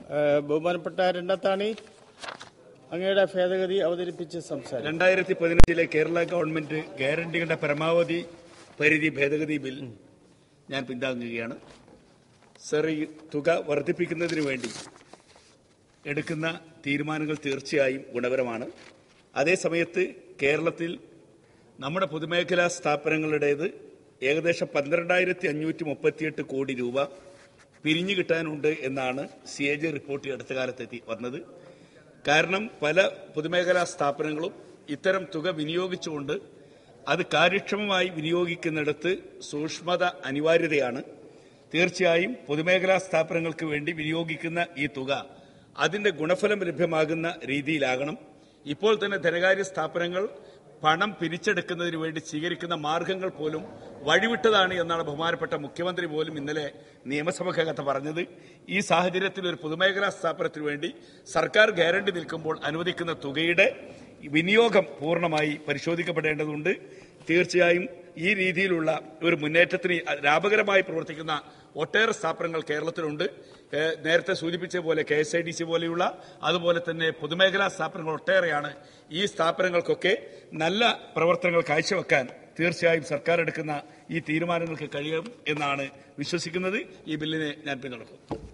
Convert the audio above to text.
ഏഹ് ബഹുമാനപ്പെട്ട രണ്ടത്താണി അങ്ങയുടെ ഭേദഗതി അവതരിപ്പിച്ച് സംസാരം രണ്ടായിരത്തി പതിനഞ്ചിലെ കേരള ഗവൺമെന്റ് ഗ്യാരണ്ടികളുടെ പരമാവധി പരിധി ഭേദഗതി ബിൽ ഞാൻ പിന്താങ്ങുകയാണ് സർ ഈ തുക വർദ്ധിപ്പിക്കുന്നതിന് വേണ്ടി എടുക്കുന്ന തീരുമാനങ്ങൾ തീർച്ചയായും ഗുണപരമാണ് അതേസമയത്ത് കേരളത്തിൽ നമ്മുടെ പൊതുമേഖലാ സ്ഥാപനങ്ങളുടേത് ഏകദേശം പന്ത്രണ്ടായിരത്തി അഞ്ഞൂറ്റി മുപ്പത്തിയെട്ട് കോടി രൂപ പിരിഞ്ഞു കിട്ടാനുണ്ട് എന്നാണ് സി എ ജി റിപ്പോർട്ട് അടുത്ത കാലത്തെത്തി വന്നത് കാരണം പല പൊതുമേഖലാ സ്ഥാപനങ്ങളും ഇത്തരം തുക വിനിയോഗിച്ചുകൊണ്ട് അത് കാര്യക്ഷമമായി വിനിയോഗിക്കുന്നിടത്ത് സൂക്ഷ്മത അനിവാര്യതയാണ് തീർച്ചയായും പൊതുമേഖലാ സ്ഥാപനങ്ങൾക്ക് വേണ്ടി വിനിയോഗിക്കുന്ന ഈ തുക അതിന്റെ ഗുണഫലം ലഭ്യമാകുന്ന രീതിയിലാകണം ഇപ്പോൾ തന്നെ ധനകാര്യ സ്ഥാപനങ്ങൾ പണം പിരിച്ചെടുക്കുന്നതിന് വേണ്ടി സ്വീകരിക്കുന്ന മാർഗങ്ങൾ പോലും വഴിവിട്ടതാണ് എന്നാണ് ബഹുമാനപ്പെട്ട മുഖ്യമന്ത്രി പോലും ഇന്നലെ നിയമസഭക്കകത്ത് പറഞ്ഞത് ഈ സാഹചര്യത്തിൽ ഒരു പൊതുമേഖലാ സ്ഥാപനത്തിന് വേണ്ടി സർക്കാർ ഗ്യാരണ്ടി നിൽക്കുമ്പോൾ അനുവദിക്കുന്ന തുകയുടെ വിനിയോഗം പൂർണ്ണമായി പരിശോധിക്കപ്പെടേണ്ടതുണ്ട് തീർച്ചയായും ഈ രീതിയിലുള്ള ഒരു മുന്നേറ്റത്തിന് ലാഭകരമായി പ്രവർത്തിക്കുന്ന ഒട്ടേറെ സ്ഥാപനങ്ങൾ കേരളത്തിലുണ്ട് ഏഹ് നേരത്തെ സൂചിപ്പിച്ച പോലെ K S I D C പോലെയുള്ള അതുപോലെ തന്നെ പൊതുമേഖലാ സ്ഥാപനങ്ങൾ ഒട്ടേറെയാണ് ഈ സ്ഥാപനങ്ങൾക്കൊക്കെ നല്ല പ്രവർത്തനങ്ങൾ കാഴ്ചവെക്കാൻ തീർച്ചയായും സർക്കാർ എടുക്കുന്ന ഈ തീരുമാനങ്ങൾക്ക് കഴിയും എന്നാണ് വിശ്വസിക്കുന്നത് ഈ ബില്ലിനെ ഞാൻ പിന്തുണക്കും